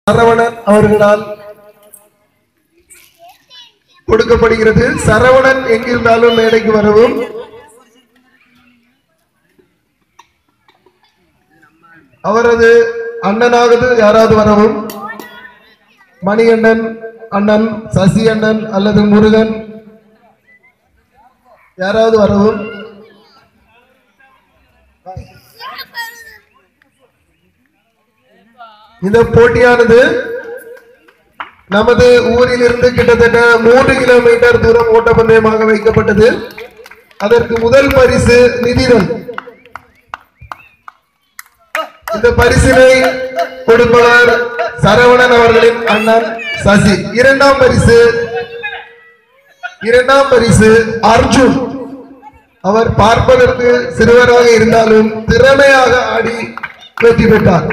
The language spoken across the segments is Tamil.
சரவணன் அவர்களால் கொடுக்கப்படுகிறது சரவணன் எங்கிருந்தாலும் மேடைக்கு வரவும் அவரது அண்ணனாவது யாராவது வரவும் மணிகண்டன் அண்ணன் சசி அண்ணன் அல்லது முருகன் யாராவது வரவும் இந்த போட்டியானது நமது ஊரில் இருந்து கிட்டத்தட்ட மூன்று கிலோமீட்டர் தூரம் ஓட்டப்பந்தயமாக வைக்கப்பட்டது அதற்கு முதல் பரிசு நிதிரன் இந்த பரிசினை கொடுப்பவர் சரவணன் அவர்களின் அண்ணன் சசி இரண்டாம் பரிசு இரண்டாம் பரிசு அர்ஜுன் அவர் பார்ப்பதற்கு சிறுவராக இருந்தாலும் திறமையாக ஆடி வெற்றி பெற்றார்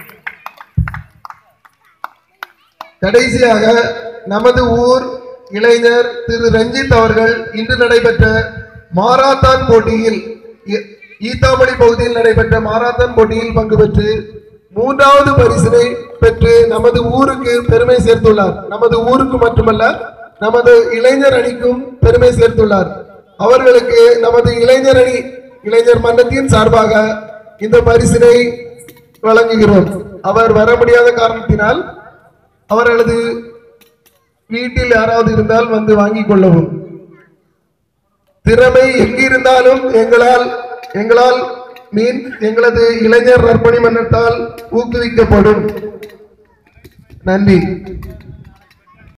கடைசியாக நமது ஊர் இளைஞர் திரு ரஞ்சித் அவர்கள் இன்று நடைபெற்ற மாராத்தான் போட்டியில் இ- ஈத்தாமணி பகுதியில் நடைபெற்ற மாராத்தான் போட்டியில் பங்கு பெற்று மூன்றாவது பரிசினை பெற்று நமது ஊருக்கு பெருமை சேர்த்துள்ளார் நமது ஊருக்கு மட்டுமல்ல நமது இளைஞர் அணிக்கும் பெருமை சேர்த்துள்ளார் அவர்களுக்கு நமது இளைஞர் அணி இளைஞர் மன்றத்தின் சார்பாக இந்த பரிசினை வழங்குகிறோம் அவர் வர முடியாத காரணத்தினால் அவர்களது வீட்டில் யாராவது இருந்தால் வந்து வாங்கிக் கொள்ளவும் திறமை எங்கிருந்தாலும் எங்களால் எங்களால் மீன் எங்களது இளைஞர் நற்பணி மன்றத்தால் ஊக்குவிக்கப்படும் நன்றி